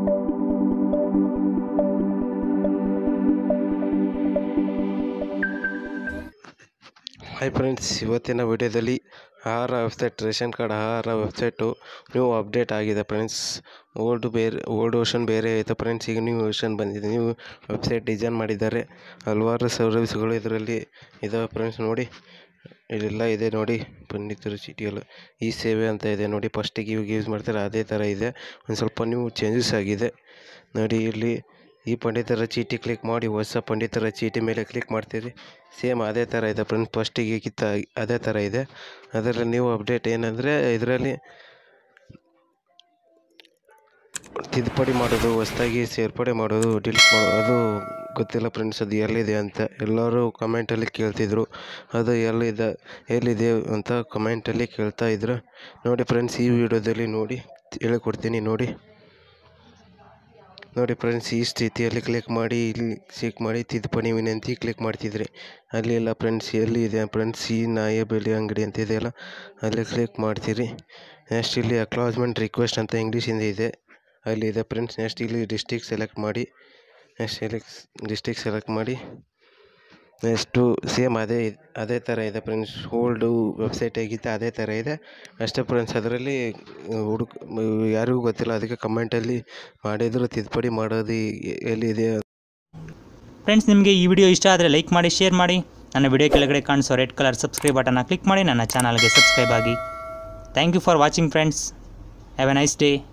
hi friends ಇವತ್ತಿನ ವಿಡಿಯೋದಲ್ಲಿ Ahara website ration card Ahara website new update ಆಗಿದೆ ಫ್ರೆಂಡ್ಸ್ ಓಲ್ಡ್ ಬೇರೆ ಓಲ್ಡ್ ವರ್ಷನ್ ಬೇರೆ ಐತೆ ಫ್ರೆಂಡ್ಸ್ ಈಗ ನ್ಯೂ ವರ್ಷನ್ ಬಂದಿದೆ ನ್ಯೂ ವೆಬ್ಸೈಟ್ ಡಿಸೈನ್ ಮಾಡಿದ್ದಾರೆ ಹಲವಾರು ಸರ್ವಿಸ್ಗಳು ಇದರಲ್ಲಿ ಇದಾವೆ ಫ್ರೆಂಡ್ಸ್ ನೋಡಿ ಇಲ್ಲೆಲ್ಲ ಇದೆ ನೋಡಿ ಪಂಡಿತರ ಚೀಟಿಗಳು ಈ ಸೇವೆ ಅಂತ ಇದೆ ನೋಡಿ ಫಸ್ಟಿಗೆ ಇವಾಗ ಯೂಸ್ ಮಾಡ್ತಾರೆ ಅದೇ ಥರ ಇದೆ ಒಂದು ಸ್ವಲ್ಪ ನ್ಯೂ ಚೇಂಜಸ್ ಆಗಿದೆ ನೋಡಿ ಇಲ್ಲಿ ಈ ಪಂಡಿತರ ಚೀಟಿ ಕ್ಲಿಕ್ ಮಾಡಿ ಹೊಸ ಪಂಡಿತರ ಚೀಟಿ ಮೇಲೆ ಕ್ಲಿಕ್ ಮಾಡ್ತೀರಿ ಸೇಮ್ ಅದೇ ಥರ ಇದೆ ಫ್ರೆಂಡ್ ಫಸ್ಟಿಗೆ ಕಿತ್ತ ಅದೇ ಥರ ಇದೆ ಅದರಲ್ಲಿ ನೀವು ಅಪ್ಡೇಟ್ ಏನಂದರೆ ಇದರಲ್ಲಿ ತಿದ್ದುಪಡಿ ಮಾಡೋದು ಹೊಸ್ದಾಗಿ ಸೇರ್ಪಡೆ ಮಾಡೋದು ಡಿಲೀಟ್ ಮಾಡೋದು ಅದು ಗೊತ್ತಿಲ್ಲ ಫ್ರೆಂಡ್ಸ್ ಅದು ಎಲ್ಲಿದೆ ಅಂತ ಎಲ್ಲರೂ ಕಮೆಂಟಲ್ಲಿ ಕೇಳ್ತಿದ್ರು ಅದು ಎಲ್ಲಿದೆ ಎಲ್ಲಿದೆ ಅಂತ ಕಮೆಂಟಲ್ಲಿ ಕೇಳ್ತಾ ಇದ್ರು ನೋಡಿ ಫ್ರೆಂಡ್ಸ್ ಈ ವಿಡಿಯೋದಲ್ಲಿ ನೋಡಿ ಹೇಳಿಕೊಡ್ತೀನಿ ನೋಡಿ ನೋಡಿ ಫ್ರೆಂಡ್ಸ್ ಈ ಸ್ಥಿತಿಯಲ್ಲಿ ಕ್ಲಿಕ್ ಮಾಡಿ ಇಲ್ಲಿ ಕ್ಲಿಕ್ ಮಾಡಿ ತಿದ್ದುಪಡಿ ವಿನಂತಿ ಕ್ಲಿಕ್ ಮಾಡ್ತಿದ್ರಿ ಅಲ್ಲಿ ಇಲ್ಲ ಫ್ರೆಂಡ್ಸ್ ಎಲ್ಲಿ ಇದೆ ಫ್ರೆಂಡ್ಸ್ ಈ ನಾಯ ಬೆಲೆ ಅಂಗಡಿ ಅಂತ ಇದೆಯಲ್ಲ ಅಲ್ಲಿ ಕ್ಲಿಕ್ ಮಾಡ್ತೀರಿ ನೆಕ್ಸ್ಟ್ ಇಲ್ಲಿ ಅಕ್ಲಾಜ್ಮೆಂಟ್ ರಿಕ್ವೆಸ್ಟ್ ಅಂತ ಇಂಗ್ಲೀಷಿಂದ ಇದೆ ಅಲ್ಲಿ ಇದೆ ಫ್ರೆಂಡ್ಸ್ ನೆಕ್ಸ್ಟ್ ಇಲ್ಲಿ ಡಿಸ್ಟಿಕ್ ಸೆಲೆಕ್ಟ್ ಮಾಡಿ ನೆಕ್ಸ್ಟ್ ಸೆಲೆಕ್ಟ್ ಡಿಸ್ಟಿಕ್ ಸೆಲೆಕ್ಟ್ ಮಾಡಿ ನೆಕ್ಸ್ಟು ಸೇಮ್ ಅದೇ ಅದೇ ಥರ ಇದೆ ಫ್ರೆಂಡ್ಸ್ ಓಲ್ಡು ವೆಬ್ಸೈಟ್ ಹೇಗಿತ್ತು ಅದೇ ಥರ ಇದೆ ಅಷ್ಟೇ ಫ್ರೆಂಡ್ಸ್ ಅದರಲ್ಲಿ ಹುಡುಕ್ ಯಾರಿಗೂ ಗೊತ್ತಿಲ್ಲ ಅದಕ್ಕೆ ಕಮೆಂಟಲ್ಲಿ ಮಾಡಿದ್ರು ತಿದ್ದುಪಡಿ ಮಾಡೋದು ಎ- ಎಲ್ಲಿದೆ ಫ್ರೆಂಡ್ಸ್ ನಿಮಗೆ ಈ ವಿಡಿಯೋ ಇಷ್ಟ ಆದರೆ ಲೈಕ್ ಮಾಡಿ ಶೇರ್ ಮಾಡಿ ನನ್ನ ವಿಡಿಯೋ ಕೆಳಗಡೆ ಕಾಣಿಸೋ ರೆಡ್ ಕಲರ್ ಸಬ್ಸ್ಕ್ರೈಬ್ ಬಟನ್ನ ಕ್ಲಿಕ್ ಮಾಡಿ ನನ್ನ ಚಾನಲ್ಗೆ ಸಬ್ಸ್ಕ್ರೈಬ್ ಆಗಿ thank you for watching friends have a nice day